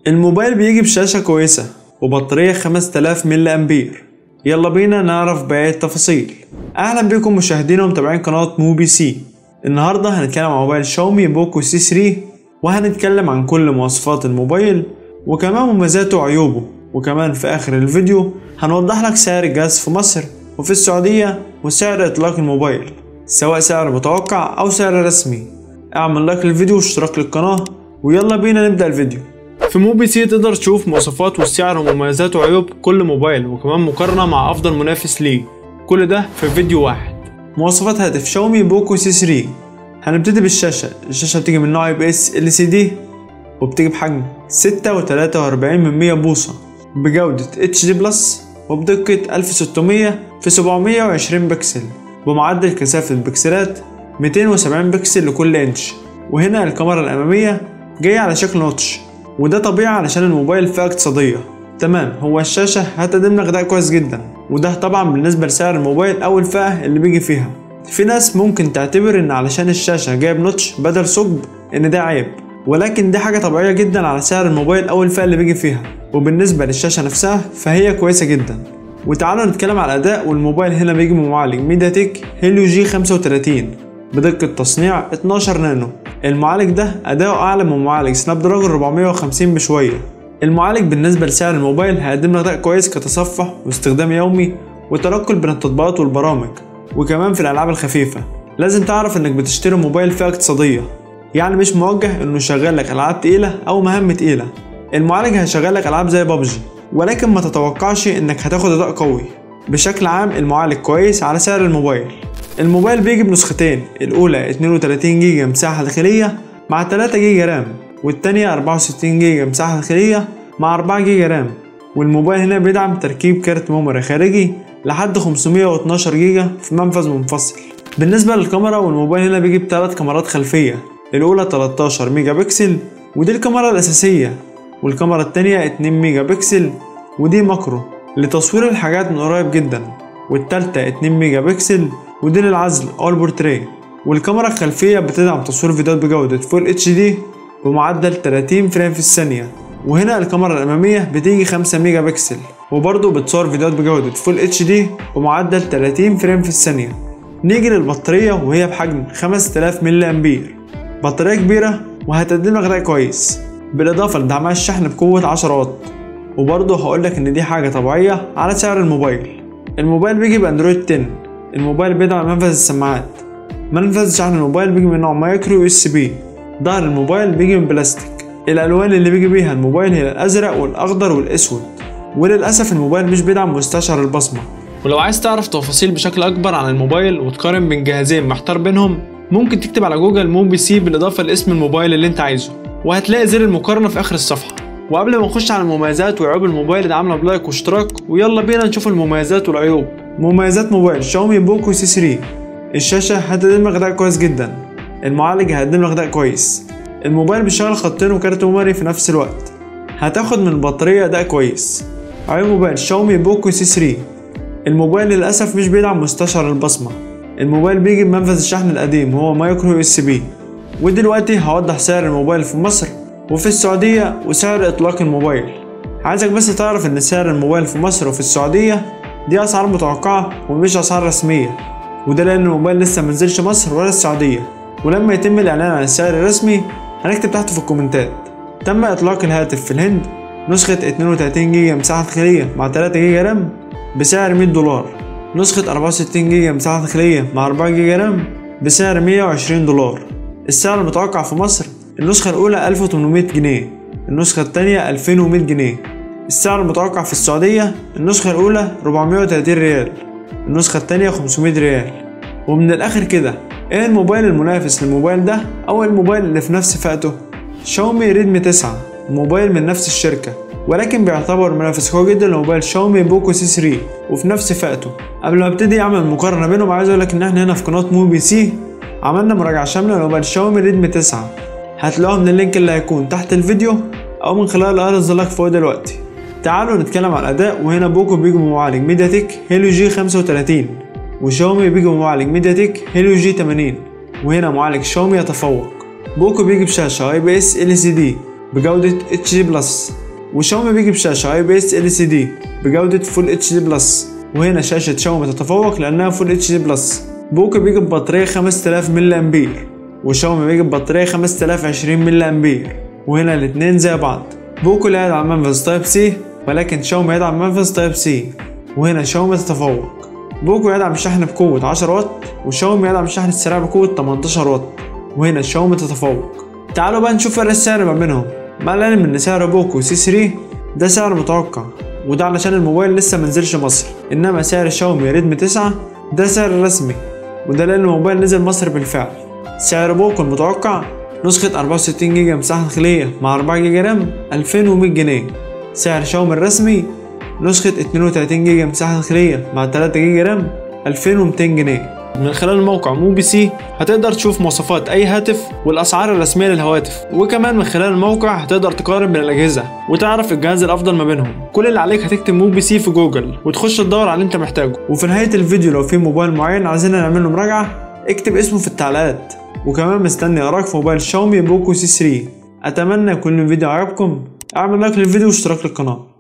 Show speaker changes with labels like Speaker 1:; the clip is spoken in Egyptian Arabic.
Speaker 1: الموبايل بيجي بشاشة كويسة وبطارية 5000 ملي أمبير يلا بينا نعرف باقي التفاصيل أهلا بكم مشاهدينا ومتابعين قناة موبي سي النهاردة هنتكلم عن موبايل شاومي بوكو سي 3 وهنتكلم عن كل مواصفات الموبايل وكمان مميزاته وعيوبه وكمان في آخر الفيديو هنوضح لك سعر الجهاز في مصر وفي السعودية وسعر إطلاق الموبايل سواء سعر متوقع أو سعر رسمي اعمل لايك للفيديو واشتراك للقناة ويلا بينا نبدأ الفيديو في موبي سي تقدر تشوف مواصفات والسعر ومميزات وعيوب كل موبايل وكمان مقارنة مع أفضل منافس ليه كل ده في فيديو واحد مواصفات هاتف شاومي بوكو سي 3 هنبتدي بالشاشة الشاشة بتيجي من نوع اي بي اس ال سي دي وبتيجي بحجم ستة وتلاتة وأربعين من مية بوصة بجودة اتش دي بلس وبدقة ألف ستمية في سبعمية وعشرين بكسل بمعدل كثافة بكسلات ميتين وسبعين بكسل لكل انش وهنا الكاميرا الأمامية جاية على شكل نوتش وده طبيعي علشان الموبايل فئة اقتصادية تمام هو الشاشة هتقدم لك أداء كويس جدا وده طبعا بالنسبة لسعر الموبايل أو الفئة اللي بيجي فيها في ناس ممكن تعتبر إن علشان الشاشة جايب نوتش بدل ثقب إن ده عيب ولكن دي حاجة طبيعية جدا على سعر الموبايل أو الفئة اللي بيجي فيها وبالنسبة للشاشة نفسها فهي كويسة جدا وتعالوا نتكلم على الأداء والموبايل هنا بيجي بمعالج ميديا تك هيليو جي 35 بدقة تصنيع 12 نانو المعالج ده أداؤه أعلى من معالج سناب دراجون 450 بشوية المعالج بالنسبة لسعر الموبايل هيقدم لك أداء كويس كتصفح واستخدام يومي وتنقل بين التطبيقات والبرامج وكمان في الألعاب الخفيفة لازم تعرف إنك بتشتري موبايل فئة اقتصادية يعني مش موجه إنه يشغل لك ألعاب تقيلة أو مهام تقيلة المعالج هيشغل لك ألعاب زي بابجي ولكن ما تتوقعش إنك هتاخد أداء قوي بشكل عام المعالج كويس على سعر الموبايل الموبايل بيجي بنسختين الأولى 32 جيجا مساحة داخلية مع 3 جيجا رام والتانية 64 جيجا مساحة داخلية مع 4 جيجا رام والموبايل هنا بيدعم تركيب كارت ميموري خارجي لحد 512 جيجا في منفذ منفصل بالنسبة للكاميرا والموبايل هنا بيجي بثلاث كاميرات خلفية الأولى 13 ميجا بكسل ودي الكاميرا الأساسية والكاميرا التانية 2 ميجا بكسل ودي ماكرو لتصوير الحاجات من قريب جدا والتالتة 2 ميجا بكسل ودي للعزل أو البورتريه والكاميرا الخلفية بتدعم تصوير فيديوهات بجودة فول اتش دي بمعدل 30 فريم في الثانية وهنا الكاميرا الأمامية بتيجي 5 ميجا بكسل وبرضه بتصور فيديوهات بجودة فول اتش دي بمعدل 30 فريم في الثانية نيجي للبطارية وهي بحجم 5000 ملي أمبير بطارية كبيرة وهتقدم لك أداء كويس بالإضافة لدعمها الشحن بقوة 10 واط وبرضه هقولك إن دي حاجة طبيعية على سعر الموبايل الموبايل بيجي بأندرويد 10 الموبايل بيدعم منفذ السماعات منفذ شحن الموبايل بيجي من نوع مايكرو يو اس بي ظهر الموبايل بيجي من بلاستيك الالوان اللي بيجي بيها الموبايل هي الازرق والاخضر والاسود وللاسف الموبايل مش بيدعم مستشعر البصمه ولو عايز تعرف تفاصيل بشكل اكبر عن الموبايل وتقارن بين جهازين محتار بينهم ممكن تكتب على جوجل موبي سي بالاضافه لاسم الموبايل اللي انت عايزه وهتلاقي زر المقارنه في اخر الصفحه وقبل ما نخش على المميزات وعيوب الموبايل ادعمنا بلايك واشتراك ويلا بينا نشوف المميزات والعيوب مميزات موبايل شاومي بوكو سي 3 الشاشة هتقدم لك أداء كويس جدا المعالج هيقدم لك أداء كويس الموبايل بيشغل خطين وكارت ميموري في نفس الوقت هتاخد من البطارية أداء كويس عيوب موبايل شاومي بوكو سي 3 الموبايل للأسف مش بيدعم مستشعر البصمة الموبايل بيجي بمنفذ الشحن القديم وهو مايكرو يو اس بي ودلوقتي هوضح سعر الموبايل في مصر وفي السعودية وسعر إطلاق الموبايل عايزك بس تعرف إن سعر الموبايل في مصر وفي السعودية دي أسعار متوقعة ومش أسعار رسمية وده لأن الموبايل لسه منزلش مصر ولا السعودية ولما يتم الإعلان عن السعر الرسمي هنكتب تحت في الكومنتات تم إطلاق الهاتف في الهند نسخة 32 جيجا مساحة داخلية مع 3 جيجا رام بسعر 100 دولار نسخة 64 جيجا مساحة داخلية مع 4 جيجا رام بسعر 120 دولار السعر المتوقع في مصر النسخة الأولى 1800 جنيه النسخة التانية 2100 جنيه السعر المتوقع في السعودية النسخة الأولى 430 ريال النسخة التانية 500 ريال ومن الآخر كده ايه الموبايل المنافس للموبايل ده أو الموبايل اللي في نفس فئته شاومي ريدمي 9 موبايل من نفس الشركة ولكن بيعتبر منافس قوي جدا لموبايل شاومي بوكو سي 3 وفي نفس فئته قبل ما ابتدي اعمل مقارنة بينهم عايز اقول لك ان احنا هنا في قناة موبي سي عملنا مراجعة شاملة لموبايل شاومي ريدمي 9 هتلاقوها من اللينك اللي هيكون تحت الفيديو او من خلال اللي هنزل لك فوق دلوقتي تعالوا نتكلم عن الاداء وهنا بوكو بيجي بمعالج ميديا تك هيليو جي 35 وشاومي بيجي بمعالج ميديا تك هيليو جي 80 وهنا معالج شاومي يتفوق بوكو بيجي بشاشة اي بي اس ال سي دي بجودة اتش دي بلس وشاومي بيجي بشاشة اي بي اس ال سي دي بجودة فول اتش دي بلس وهنا شاشة شاومي تتفوق لأنها فول اتش دي بلس بوكو بيجي ببطارية 5000 ملي أمبير وشاومي بيجي ببطارية 5020 ملي أمبير وهنا الاتنين زي بعض بوكو لا يدعم منفذ تايب سي ولكن شاومي يدعم منفذ تايب سي وهنا شاومي تتفوق بوكو يدعم الشحن بقوة 10 واط وشاومي يدعم الشحن السريع بقوة 18 واط وهنا شاومي تتفوق تعالوا بقى نشوف فرق السعر ما بينهم مع العلم ان سعر بوكو سي 3 ده سعر متوقع وده علشان الموبايل لسه منزلش مصر انما سعر شاومي ريدمي 9 ده سعر رسمي وده لان الموبايل نزل مصر بالفعل سعر بوكو المتوقع نسخة 64 جيجا مساحة داخلية مع 4 جيجا رام 2100 جنيه سعر شاومي الرسمي نسخة 32 جيجا مساحة داخلية مع 3 جيجا رام 2200 جنيه من خلال موقع موبي سي هتقدر تشوف مواصفات اي هاتف والاسعار الرسميه للهواتف وكمان من خلال الموقع هتقدر تقارن بين الاجهزه وتعرف الجهاز الافضل ما بينهم كل اللي عليك هتكتب موبي سي في جوجل وتخش تدور على اللي انت محتاجه وفي نهايه الفيديو لو في موبايل معين عايزين نعمل له مراجعه اكتب اسمه في التعليقات وكمان مستني اراك في موبايل شاومي بوكو سي 3 اتمنى يكون الفيديو عجبكم اعمل لايك للفيديو واشتراك للقناه